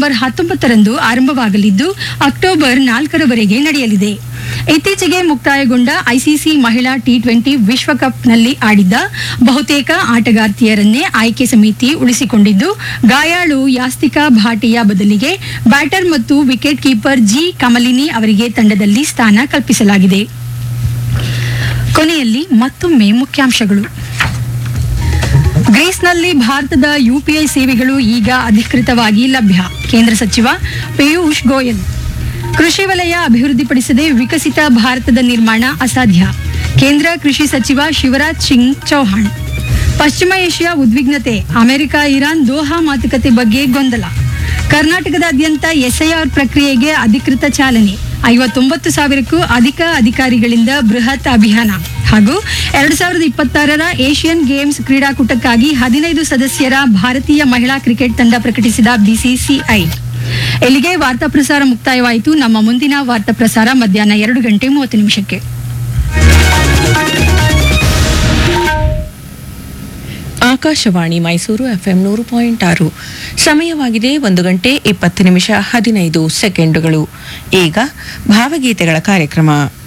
September ಹತ್ತೊಂಬತ್ತರಂದು ಆರಂಭವಾಗಲಿದ್ದು October ನಾಲ್ಕರವರೆಗೆ ನಡೆಯಲಿದೆ ಇತ್ತೀಚೆಗೆ ಮುಕ್ತಾಯಗೊಂಡ ಐಸಿಸಿ ಮಹಿಳಾ ಟಿ ಟ್ವೆಂಟಿ ವಿಶ್ವಕಪ್ನಲ್ಲಿ ಆಡಿದ್ದ ಬಹುತೇಕ ಆಟಗಾರ್ತಿಯರನ್ನೇ ಆಯ್ಕೆ ಸಮಿತಿ ಉಳಿಸಿಕೊಂಡಿದ್ದು ಗಾಯಾಳು ಯಾಸ್ತಿಕಾ ಭಾಟಿಯ ಬದಲಿಗೆ ಬ್ಯಾಟರ್ ಮತ್ತು ವಿಕೆಟ್ ಕೀಪರ್ ಜಿ ಕಮಲಿನಿ ಅವರಿಗೆ ತಂಡದಲ್ಲಿ ಸ್ಥಾನ ಕಲ್ಪಿಸಲಾಗಿದೆ ಕೊನೆಯಲ್ಲಿ ಮತ್ತೊಮ್ಮೆ ಮುಖ್ಯಾಂಶಗಳು ಗ್ರೀಸ್ನಲ್ಲಿ ಭಾರತದ ಯುಪಿಐ ಸೇವೆಗಳು ಈಗ ಅಧಿಕೃತವಾಗಿ ಲಭ್ಯ ಕೇಂದ್ರ ಸಚಿವ ಪಿಯೂಷ್ ಗೋಯಲ್ ಕೃಷಿ ವಲಯ ಅಭಿವೃದ್ಧಿಪಡಿಸದೆ ವಿಕಸಿತ ಭಾರತದ ನಿರ್ಮಾಣ ಅಸಾಧ್ಯ ಕೇಂದ್ರ ಕೃಷಿ ಸಚಿವ ಶಿವರಾಜ್ ಸಿಂಗ್ ಚೌಹಾಣ್ ಪಶ್ಚಿಮ ಏಷ್ಯಾ ಉದ್ವಿಗ್ನತೆ ಅಮೆರಿಕ ಇರಾನ್ ದೋಹಾ ಮಾತುಕತೆ ಬಗ್ಗೆ ಗೊಂದಲ ಕರ್ನಾಟಕದಾದ್ಯಂತ ಎಸ್ಐಆರ್ ಪ್ರಕ್ರಿಯೆಗೆ ಅಧಿಕೃತ ಚಾಲನೆ ಐವತ್ತೊಂಬತ್ತು ಸಾವಿರಕ್ಕೂ ಅಧಿಕ ಅಧಿಕಾರಿಗಳಿಂದ ಬೃಹತ್ ಅಭಿಯಾನ ಹಾಗೂ ಎರಡು ಸಾವಿರದ ಇಪ್ಪತ್ತಾರರ ಏಷ್ಯನ್ ಗೇಮ್ಸ್ ಕ್ರೀಡಾಕೂಟಕ್ಕಾಗಿ ಹದಿನೈದು ಸದಸ್ಯರ ಭಾರತೀಯ ಮಹಿಳಾ ಕ್ರಿಕೆಟ್ ತಂಡ ಪ್ರಕಟಿಸಿದ ಬಿಸಿಸಿಐ ಇಲ್ಲಿಗೆ ವಾರ್ತಾ ಪ್ರಸಾರ ಮುಕ್ತಾಯವಾಯಿತು ನಮ್ಮ ಮುಂದಿನ ವಾರ್ತಾ ಪ್ರಸಾರ ಮಧ್ಯಾಹ್ನ ಎರಡು ಗಂಟೆ ಮೂವತ್ತು ನಿಮಿಷಕ್ಕೆ ಆಕಾಶವಾಣಿ ಮೈಸೂರು ಎಫ್ಎಂ ನೂರು ಪಾಯಿಂಟ್ ಆರು ಸಮಯವಾಗಿದೆ ಒಂದು ಗಂಟೆ ಇಪ್ಪತ್ತು ನಿಮಿಷ ಹದಿನೈದು ಸೆಕೆಂಡುಗಳು ಈಗ ಭಾವಗೀತೆಗಳ ಕಾರ್ಯಕ್ರಮ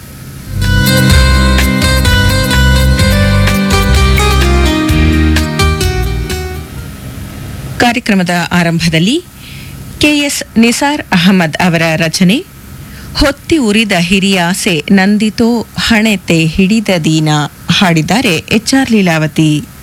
ಕಾರ್ಯಕ್ರಮದ ಆರಂಭದಲ್ಲಿ ಕೆಎಸ್ ನಿಸಾರ್ ಅಹಮದ್ ಅವರ ರಚನೆ ಹೊತ್ತಿ ಉರಿದ ಹಿರಿಯಾಸೆ ನಂದಿತೋ ಹಣೆತೆ ಹಿಡಿದ ದೀನ ಹಾಡಿದ್ದಾರೆ ಎಚ್ಆರ್ ಲೀಲಾವತಿ